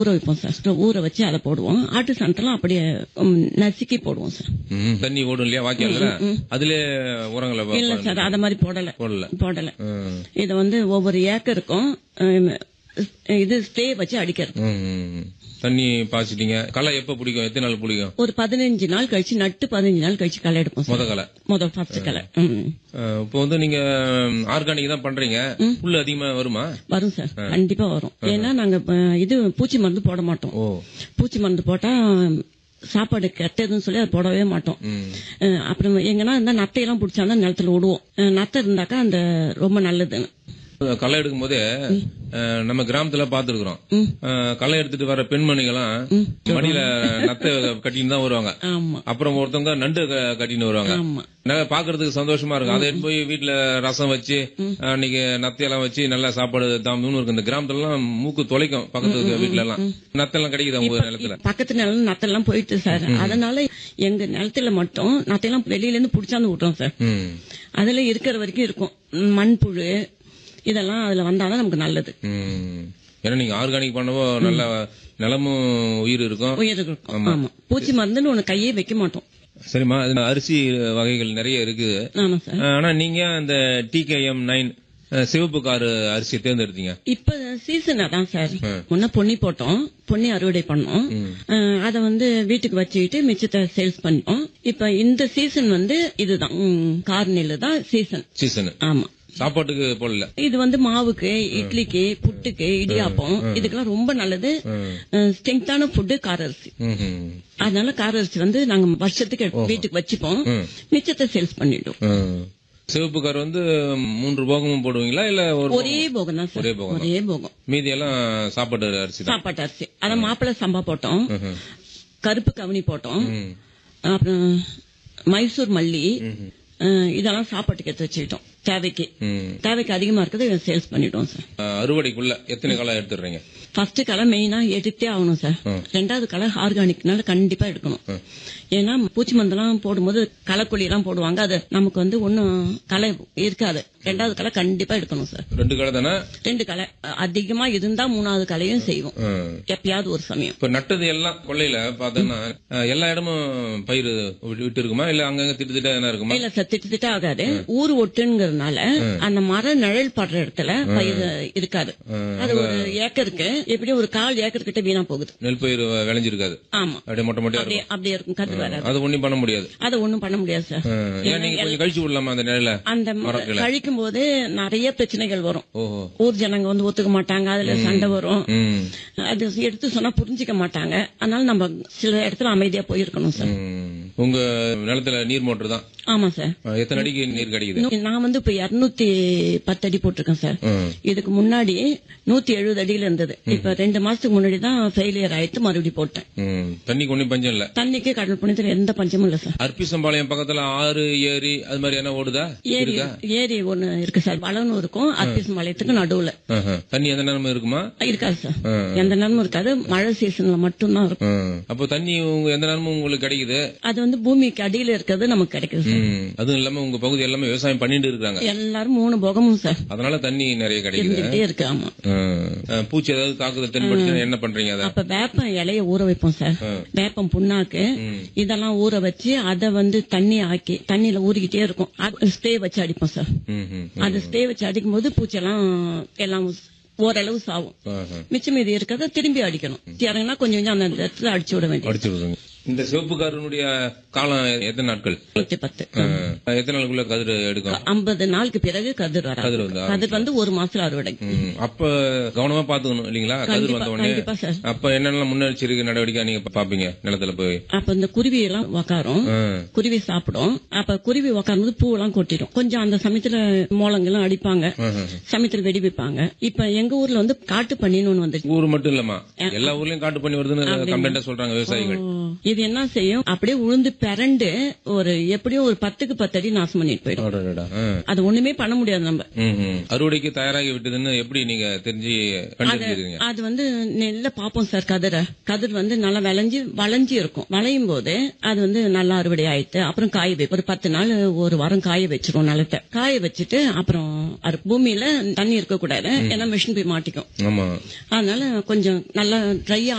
ஊற வைப்போம் சார் ஊற வச்சு அதை போடுவோம் ஆட்டு சாணத்தெல்லாம் அப்படியே ம், நசுக்கி போடுவோம் சார் ம், தண்ணி ஓடும் இல்லையா வாக்கியல்ல அதுல உரங்களை வ- இல்ல சார் அத மாதிரி போடல போடல போடல ம். இது வந்து ஒவ்வொரு ஏக்கருக்கும் ம், இது ஸ்ப்ரே வச்சு அடிக்கிறது ம், ம். தண்ணி பாய்ச்சிட்டீங்க களை எப்ப பிடிக்கும் எத்தனை நாள் பிடிக்கும் ஒரு பதினஞ்சு நாள் கழிச்சு நட்டு பதினஞ்சு நாள் கழிச்சு களை எடுப்போம் முத சார் களை முதல் ஃபர்ஸ்ட் களை ம். அஹ், இப்போ வந்து நீங்க ஆர்கானிக் தான் பண்றீங்க புல்லு அதிகமா வருமா வரும் சார் கண்டிப்பா வரும் ஏன்னா நாங்க அஹ், இது பூச்சி மருந்து போட மாட்டோம் ஓ பூச்சி மருந்து போட்டா சாப்பாடு கெட்டதுன்னு சொல்லி அதை போடவே மாட்டோம் ம். அஹ், அப்புறம் எங்கன்னா இந்த நத்தையெல்லாம் பிடிச்சாலும் நிலத்துல விடுவோம் அஹ், நத்தை இருந்தாக்கா அந்த ரொம்ப நல்லதுன்னு களை எடுக்கும் போதே அஹ், நம்ம கிராமத்துல பாத்துருக்கோம் களை எடுத்துட்டு வர பெண்மணிகளாம் மடியில நத்தை கட்டின்னு தான் வருவாங்க ஆமா அப்புறம் ஒருத்தவங்க நண்டு க- கட்டின்னு வருவாங்க ஆமா நல்லா பாக்குறதுக்கு சந்தோஷமா இருக்கும் அதை எடுத்து போய் வீட்டுல ரசம் வச்சு அன்னைக்கு நத்தையெல்லாம் வச்சு நல்லா சாப்பாடு தாமதுன்னு இருக்கும் இந்த கிராமத்துல எல்லாம் மூக்கு தொலைக்கும் பக்கத்து வீட்டுல எல்லாம் நத்தெல்லாம் கிடைக்குது உங்க நிலத்துல பக்கத்து நிலம் நத்தெல்லாம் போயிட்டு சார் அதனால எங்க நிலத்துல மட்டும் நத்தையெல்லாம் வெளியில இருந்து புடிச்சாந்து விட்டுறோம் சார் ம். அதுல இருக்கிற வரைக்கும் இருக்கும் ம், மண்புழு இதெல்லாம் அதுல வந்தாதான் நமக்கு நல்லது ம். ஏன்னா நீங்க ஆர்கானிக் பண்ணவோ நல்ல நிலமும் உயிர் இருக்கும் உயிர் இருக்கும் ஆமா பூச்சி மருந்துன்னு ஒண்ணு கையே வைக்க மாட்டோம் சரிம்மா இது அரிசி வகைகள் நிறைய இருக்குது ஆமா சார் ஆனா நீங்க அந்த டிகேஎம் நைன் சிவப்பு காரு அரிசியை தேர்ந்தெடுத்தீங்க இப்ப சீசன் அதான் சார் முன்ன பொன்னி போட்டோம் பொன்னி அறுவடை பண்ணோம் அஹ், அத வந்து வீட்டுக்கு வச்சுக்கிட்டு மிச்சத்தை சேல்ஸ் பண்ணிட்டோம் இப்ப இந்த சீசன் வந்து இதுதான் ம், கார் நெல்லு தான் சீசன் சீசன் ஆமா சாப்பாட்டுக்கு போடல இது வந்து மாவுக்கு இட்லிக்கு புட்டுக்கு இடியாப்பம் இதுக்கெல்லாம் ரொம்ப நல்லது ஸ்ட்ரென்த்தான ஃபுட்டு காரரிசி ம்ஹும். அதனால காரரிசி வந்து நாங்க வருஷத்துக்கு எடுத்து வீட்டுக்கு வச்சுப்போம் மிச்சத்தை சேல்ஸ் பண்ணிடுவோம் ம். சிவப்பு கார் வந்து மூன்று போகமும் போடுவீங்களா இல்ல ஒரு ஒரே போகம் தான் சார் ஒரே போகம் ஒரே போகம் மீதி எல்லாம் சாப்பாட்டு அரிசி தான் சாப்பாட்டு அரிசி அத மாப்பிள்ளை சம்பா போட்டோம் ம்ஹும். கருப்பு கவனி போட்டோம் ம். அப்புறம் மைசூர் மல்லி அஹ், இதெல்லாம் சாப்பாட்டுக்கு எடுத்து வச்சுக்கிட்டோம் தேவைக்கு ம். தேவைக்கு அதிகமா இருக்குது சேல்ஸ் பண்ணிட்டோம் சார் அஹ், அறுவடைக்குள்ள எத்தனை காலம் எடுத்துடுறீங்க ஃபர்ஸ்ட் களை மெயினா எடுத்தே ஆகணும் சார் ரெண்டாவது களை ஆர்கானிக்னால கண்டிப்பா எடுக்கணும் ஏன்னா பூச்சி மருந்தெல்லாம் போடும்போது களைக்கொல்லி எல்லாம் போடுவாங்க அது நமக்கு வந்து ஒன்னும் களை இருக்காது ரெண்டாவது களை கண்டிப்பா எடுக்கணும் சார் ரெண்டு கடை தானே ரெண்டு களை அஹ், அதிகமா இருந்தா மூணாவது களையும் செய்வோம் ம். எப்பயாவது ஒரு சமயம் இப்ப நட்டது எல்லாம் கொள்ளையில பார்த்தோம்னா அஹ், எல்லா இடமும் பயிர் விட்டு விட்டு இருக்குமா இல்ல அங்கங்க திட்டு திட்டா என்ன இருக்குமா இல்ல சார் திட்டு திட்ட ஆகாது ஊர் ஒட்டுங்கிறதுனால அந்த மர நிழல் படுற இடத்துல பயிர் இருக்காது அது ஒரு ஏக்கருக்கு எப்படியும் ஒரு கால் ஏக்கர் கிட்ட வீணா போகுது நெல் பயிர் வ- விளைஞ்சிருக்காது ஆமா அப்படியே மொட்டை மொட்டையா அப்படியே இருக்கும் அப்படியே இருக்கும் கதிர் வராது அது ஒண்ணும் பண்ண முடியாது அதை ஒண்ணும் பண்ண முடியாது சார் அஹ், ஏன் நீங்க கொஞ்சம் கழிச்சு விடலாமா அந்த நிலையில அந்த கழிக்கும் போது நிறைய பிரச்சனைகள் வரும் ஓஹோ ஊர் ஜனங்க வந்து ஒத்துக்க மாட்டாங்க அதுல சண்டை வரும் ம் அது எடுத்து சொன்னா புரிஞ்சுக்க மாட்டாங்க அதனால நம்ம சில இடத்துல அமைதியா போயிருக்கணும் சார் ம். உங்க நிலத்துல நீர் மோட்டர் தான் ஆமா சார் அஹ், எத்தனை அடிக்கு நீர் கிடைக்குது நான் வந்து இப்ப இருநூத்தி பத்து அடி போட்டிருக்கேன் சார் ம். இதுக்கு முன்னாடி நூத்தி எழுபது அடியில இருந்தது இப்ப ரெண்டு மாசத்துக்கு முன்னாடி தான் ஃபெயிலியர் ஆயிட்டு மறுபடியும் போட்டேன் ம். தண்ணிக்கு ஒண்ணும் பஞ்சம் இல்ல தண்ணிக்கு கடல் புனிதத்துல எந்த பஞ்சமும் இல்ல சார் அர்ப்பிசம்பாளையம் பக்கத்துல ஆறு ஏரி அது மாதிரி என்ன ஓடுதா ஏரி இருக்கா ஏரி ஒண்ணு இருக்கு சார் வளனும் இருக்கும் அர்பிஸ் மலையத்துக்கு நடுவுல ஆஹா. தண்ணி எந்த நேரமும் இருக்குமா இருக்காது சார் ஆ. எந்த நேரமும் இருக்காது மழை சீசன்ல மட்டும்தான் இருக்கும் ம். அப்போ தண்ணி உங்க எந்த நேரமும் உங்களுக்கு கிடைக்குது அது வந்து பூமிக்கு அடியில இருக்கிறது நமக்கு கிடைக்குது சார் ம். அதுவும் இல்லாம உங்க பகுதி எல்லாமே விவசாயம் பண்ணிட்டு இருக்காங்க எல்லாரும் மூணு போகமும் சார் அதனால தண்ணி நிறைய கிடைக்குது இருந்துகிட்டே இருக்கு ஆமா ம். அஹ், பூச்சி ஏதாவது தாக்குதல் தென்பட்டுச்சுன்னா என்ன பண்றீங்க அதை அப்ப வேப்பம் இலைய ஊற வைப்போம் சார் வேப்பம் புண்ணாக்கு இதெல்லாம் ஊற வச்சு அத வந்து தண்ணி ஆக்கி தண்ணியில ஊறிக்கிட்டே இருக்கும் ஸ்ப்ரே வச்சு அடிப்போம் சார் ம், ம். அது ஸ்ப்ரே வச்சு அடிக்கும் போது பூச்செல்லாம் எல்லாம் ஓரளவு சாவும் ஆஹா. மிச்சம் மீதி இருக்கிறத திரும்பி அடிக்கணும் இறங்கினா கொஞ்சம் கொஞ்சம் அந்த இடத்துல அடிச்சு விட வேண்டியது அடிச்சு விடுங்க இந்த சிவப்புக்காரனுடைய காலம் எத்தனை நாட்கள் நூத்தி பத்து அஹ், எத்தனை நாளுக்குள்ள கதிர் எடுக்கும் ஐம்பது நாளுக்கு பிறகு கதிர் வராது கதிர் வந்து கதிர் வந்து ஒரு மாசத்துல அறுவடை ம். அப்ப கவனமா பாத்துக்கணும் இல்லீங்களா கதிர் கண்டிப்பா வந்த உடனே கண்டிப்பா சார் அப்ப என்னென்ன முன்னெச்சரிக்கை நடவடிக்கை நீங்க பாப்பீங்க நிலத்துல போய் அப்ப இந்த குருவி எல்லாம் உக்காரும் ம். குருவி சாப்பிடும் அப்ப குருவி உக்காரும்போது பூவெல்லாம் கொட்டிடும் கொஞ்சம் அந்த சமயத்துல மோளங்கெல்லாம் அடிப்பாங்க ம்ஹும். சமயத்துல வெடி வைப்பாங்க இப்ப எங்க ஊர்ல வந்து காட்டு பண்ணின்னு ஒண்ணு வந்துச்சு ஊர் மட்டும் இல்லம்மா எல்லா ஊர்லயும் காட்டு பண்ணி வருதுன்னு கம்ப்ளைண்டா சொல்றாங்க விவசாயிகள் ஓ, இது என்ன செய்யும் அப்படியே உளுந்து பிறண்டு ஒரு எப்படியும் ஒரு பத்துக்கு பத்து அடி நாசம் பண்ணிட்டு போயிடும் அடடடா. ஆ. அது ஒண்ணுமே பண்ண முடியாது நம்ம ம், ம். அறுவடைக்கு தயாராகி விட்டதுன்னு எப்படி நீங்க தெரிஞ்சு கண்டுபிடிக்கிறீங்க அது வந்து நெல்ல பாப்போம் சார் கதிரை கதிர் வந்து நல்லா விளைஞ்சு வளைஞ்சு இருக்கும் வளையும் போது அது வந்து நல்லா அறுவடை ஆயிட்டு அப்புறம் காய வை ஒரு பத்து நாள் ஒரு வாரம் காய வச்சிரும் நிலத்தை காய வச்சுட்டு அப்புறம் அது பூமியில தண்ணி இருக்க கூடாது ஏன்னா மிஷின் போய் மாட்டிக்கும் ஆமா அதனால கொஞ்சம் நல்லா ட்ரை